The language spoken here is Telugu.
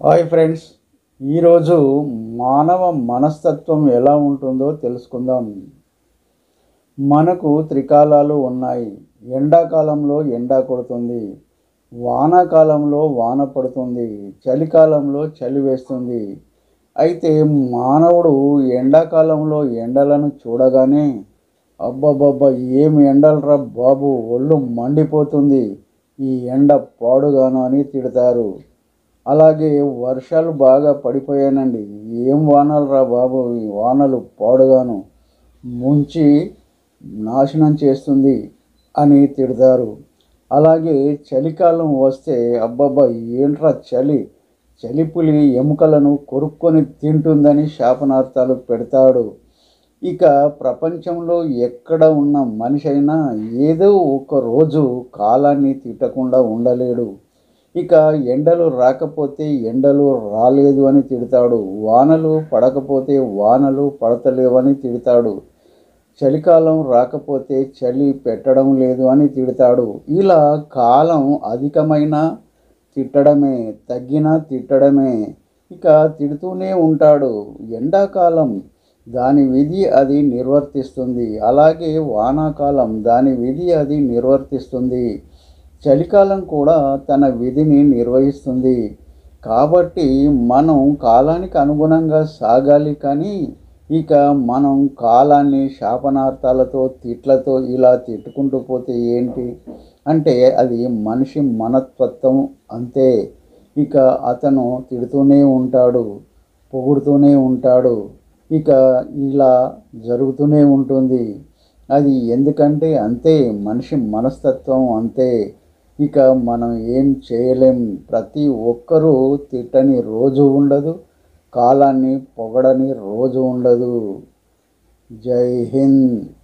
హాయ్ ఫ్రెండ్స్ ఈరోజు మానవ మనస్తత్వం ఎలా ఉంటుందో తెలుసుకుందాం మనకు త్రికాలాలు ఉన్నాయి ఎండాకాలంలో ఎండ కొడుతుంది వానాకాలంలో వాన పడుతుంది చలికాలంలో చలి వేస్తుంది అయితే మానవుడు ఎండాకాలంలో ఎండలను చూడగానే అబ్బబ్బబ్బా ఏం ఎండలరా బాబు ఒళ్ళు మండిపోతుంది ఈ ఎండ పాడుగాను అని తిడతారు అలాగే వర్షాలు బాగా పడిపోయానండి ఏం వానలు రా బాబు ఈ వానలు పాడుగాను ముంచి నాశనం చేస్తుంది అని తిడతారు అలాగే చలికాలం వస్తే అబ్బబ్బా ఏంట్రా చలి చలిపులి ఎముకలను కొరుక్కొని తింటుందని శాపనార్థాలు పెడతాడు ఇక ప్రపంచంలో ఎక్కడ ఉన్న మనిషి అయినా ఏదో ఒక రోజు కాలాన్ని తిట్టకుండా ఉండలేడు ఇక ఎండలు రాకపోతే ఎండలు రాలేదు అని తిడతాడు వానలు పడకపోతే వానలు పడతలేవని తిడతాడు చలికాలం రాకపోతే చలి పెట్టడం లేదు అని తిడతాడు ఇలా కాలం అధికమైన తిట్టడమే తగ్గినా తిట్టడమే ఇక తిడుతూనే ఉంటాడు ఎండాకాలం దాని విధి అది నిర్వర్తిస్తుంది అలాగే వానాకాలం దాని విధి అది నిర్వర్తిస్తుంది చలికాలం కూడా తన విధిని నిర్వహిస్తుంది కాబట్టి మనం కాలానికి అనుగుణంగా సాగాలి కానీ ఇక మనం కాలాన్ని శాపనార్థాలతో తిట్లతో ఇలా తిట్టుకుంటూ పోతే ఏంటి అంటే అది మనిషి మనస్తత్వం అంతే ఇక అతను తిడుతూనే ఉంటాడు పొగుడుతూనే ఉంటాడు ఇక ఇలా జరుగుతూనే ఉంటుంది అది ఎందుకంటే అంతే మనిషి మనస్తత్వం అంతే ఇక మనం ఏం చేయలేం ప్రతి ఒక్కరూ తిట్టని రోజు ఉండదు కాలాన్ని పొగడని రోజు ఉండదు జై హింద్